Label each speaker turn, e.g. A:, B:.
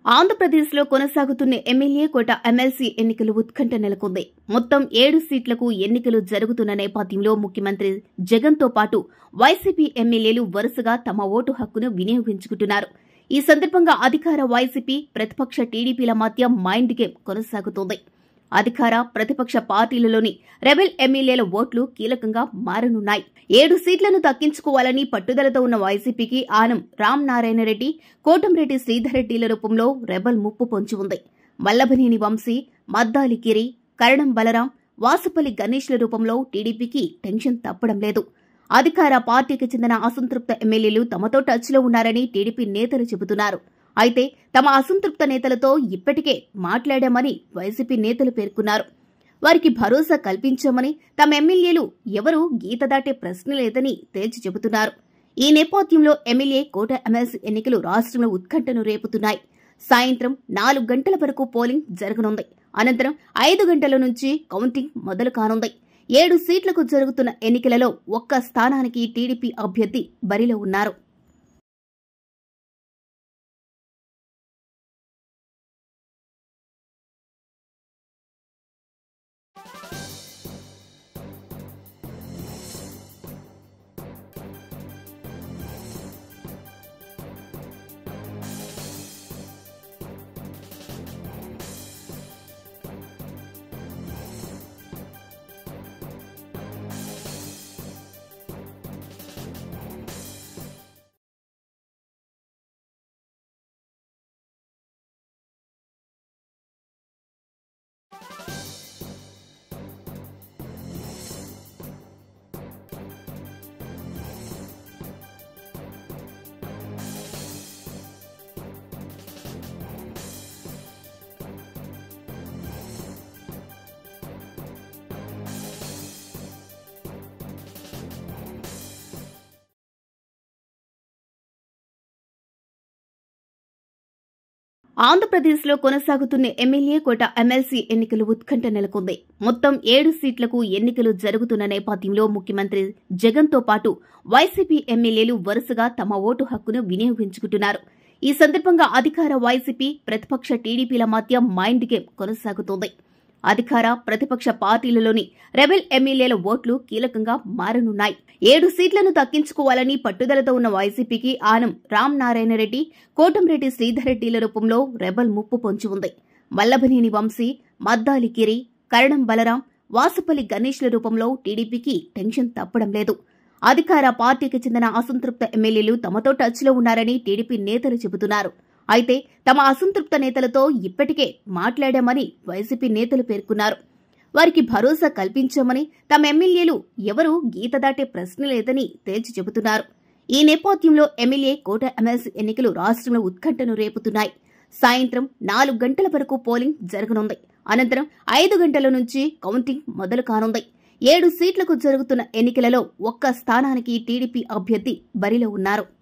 A: ఆంధ్రప్రదేశ్లో కొనసాగుతున్న ఎమ్మెల్యే కోట ఎమ్మెల్సీ ఎన్నికలు ఉత్కంఠ నెలకొంది మొత్తం ఏడు సీట్లకు ఎన్నికలు జరుగుతున్న నేపథ్యంలో ముఖ్యమంత్రి జగన్తో పాటు వైసీపీ ఎమ్మెల్యేలు వరుసగా తమ ఓటు హక్కును వినియోగించుకుంటున్నారు ఈ సందర్భంగా అధికార వైసీపీ ప్రతిపక్ష టీడీపీల మధ్య మైండ్ గేమ్ కొనసాగుతోంది అధికార ప్రతిపక్ష పార్టీలలోని రెబెల్ ఎమ్మెల్యేల ఓట్లు కీలకంగా మారనున్నాయి ఏడు సీట్లను దక్కించుకోవాలని పట్టుదలతో ఉన్న వైసీపీకి ఆనం రామ్ నారాయణ రెడ్డి కోటంరెడ్డి శ్రీధర్ రెడ్డిల రూపంలో రెబల్ ముప్పు పొంచి ఉంది వల్లభనేని వంశీ మద్దాలి గిరి కరణం బలరాం వాసుపల్లి గణేష్ల రూపంలో టీడీపీకి టెన్షన్ తప్పడం లేదు అధికార పార్టీకి చెందిన అసంతృప్త ఎమ్మెల్యేలు తమతో టచ్లో ఉన్నారని టీడీపీ నేతలు చెబుతున్నారు అయితే తమ అసంతృప్త నేతలతో ఇప్పటికే మాట్లాడామని వైసీపీ నేతలు పేర్కొన్నారు వారికి భరోసా కల్పించామని తమ ఎమ్మెల్యేలు ఎవరూ గీత దాటే ప్రశ్న లేదని తేల్చి చెబుతున్నారు ఈ నేపథ్యంలో ఎమ్మెల్యే కోట ఎమ్మెల్సీ ఎన్నికలు రాష్ట్రంలో ఉత్కంఠను రేపుతున్నాయి సాయంత్రం నాలుగు గంటల వరకు పోలింగ్ జరగనుంది అనంతరం ఐదు గంటల నుంచి కౌంటింగ్ మొదలు కానుంది ఏడు సీట్లకు జరుగుతున్న ఎన్నికలలో ఒక్క స్థానానికి టీడీపీ అభ్యర్థి బరిలో ఉన్నారు ఆంధ్రప్రదేశ్లో కొనసాగుతున్న ఎమ్మెల్యే కోట ఎమ్మెల్సీ ఎన్నికలు ఉత్కంఠ నెలకొంది మొత్తం ఏడు సీట్లకు ఎన్నికలు జరుగుతున్న నేపథ్యంలో ముఖ్యమంత్రి జగన్తో పాటు వైసీపీ ఎమ్మెల్యేలు వరుసగా తమ ఓటు హక్కును వినియోగించుకుంటున్నారు ఈ సందర్భంగా అధికార వైసీపీ ప్రతిపక్ష టీడీపీల మధ్య మైండ్ గేమ్ కొనసాగుతోంది అధికార ప్రతిపక్ష పార్టీలలోని రెబెల్ ఎమ్మెల్యేల ఓట్లు కీలకంగా మారనున్నాయి ఏడు సీట్లను దక్కించుకోవాలని పట్టుదలతో ఉన్న వైసీపీకి ఆనం రామ్ నారాయణ రెడ్డి కోటంరెడ్డి శ్రీధర్ రెడ్డిల రూపంలో రెబల్ ముప్పు పొంచి ఉంది వల్లభనేని వంశీ మద్దాలి గిరి కరణం బలరాం వాసుపల్లి గణేష్ల రూపంలో టీడీపీకి టెన్షన్ తప్పడం లేదు అధికార పార్టీకి చెందిన అసంతృప్త ఎమ్మెల్యేలు తమతో టచ్లో ఉన్నారని టీడీపీ నేతలు చెబుతున్నారు అయితే తమ అసంతృప్త నేతలతో ఇప్పటికే మాట్లాడామని వైసీపీ నేతలు పేర్కొన్నారు వారికి భరోసా కల్పించామని తమ ఎమ్మెల్యేలు ఎవరూ గీత దాటే ప్రశ్న లేదని తేల్చి చెబుతున్నారు ఈ నేపథ్యంలో ఎమ్మెల్యే కోట ఎమ్మెల్సీ ఎన్నికలు రాష్ట్రంలో ఉత్కంఠను రేపుతున్నాయి సాయంత్రం నాలుగు గంటల వరకు పోలింగ్ జరగనుంది అనంతరం ఐదు గంటల నుంచి కౌంటింగ్ మొదలు కానుంది ఏడు సీట్లకు జరుగుతున్న ఎన్నికలలో ఒక్క స్థానానికి టీడీపీ అభ్యర్థి బరిలో ఉన్నారు